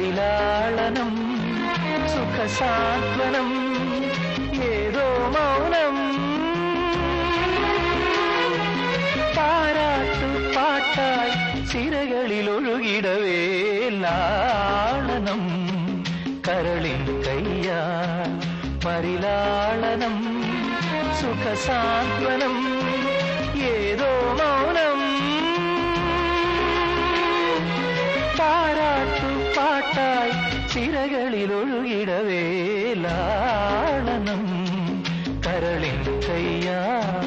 പരിലാളനം സുഖസാന്ത്വനം ഏതോ മൗനം പാരാട്ടു പാട്ടായി സിരകളിൽ ഒഴുകിടവേ ലാളനം കരളിൻ കയ്യാ പരിലാളനം സുഖസാന്ത്വനം ഏതോ മൗനം പാരാട്ടു പാട്ടായി ചിരകളിൽ ഒഴുകിടവേ ലാളനം കരളിൻ കയ്യാ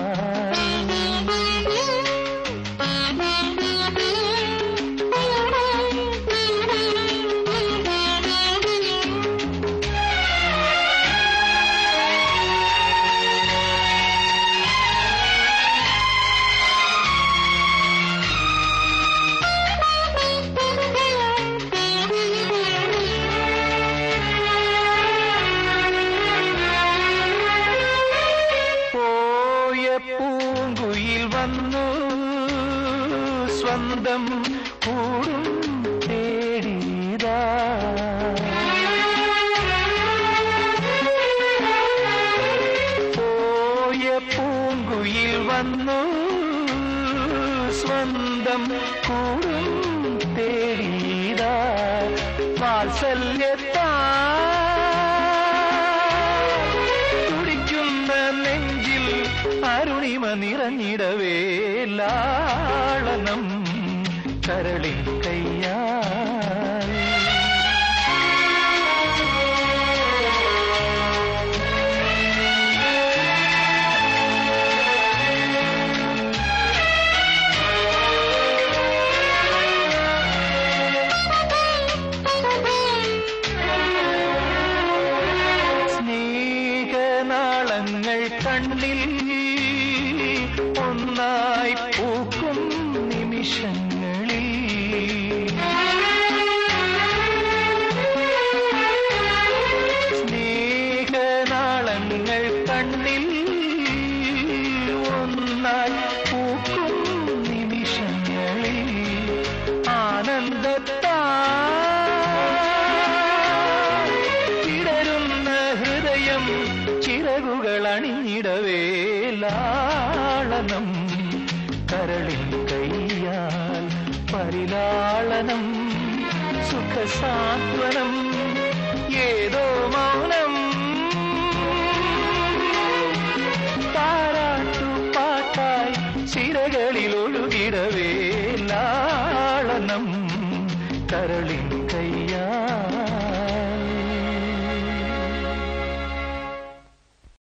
പോയ പൂങ്കുയിൽ വന്നു സ്വന്തം കൂടും തേടിയതാ പോയ പൂങ്കുയിൽ വന്നു സ്വന്തം കൂടും തേടിയതാ വാത്സല്യത്താ തുടിക്കുന്ന നെഞ്ചിൽ അരുണിമ നിറഞ്ഞിടവേ ലാളനം കരളിൻ കയ്യാ സ്നേഹനാളങ്ങൾ കണ്ണിൽ ഒന്നായി പൂക്കും നിമിഷങ്ങളിൽ സ്നേഹനാളങ്ങൾ കണ്ണിൽ ഒന്നായി പൂക്കും നിമിഷങ്ങളിൽ ആനന്ദത്താ ഇടരുന്ന ഹൃദയം ചിറകുകൾ അണിഞ്ഞിടവേ ലാളനം കരളിൻ കയ്യാൽ പരിലാളനം സുഖസാന്ത്വനം ഏതോ മൗനം താരാട്ടു പാട്ടായി ചിരകളിൽ ഒഴുകിടവേ ലാളനം കരളിൻ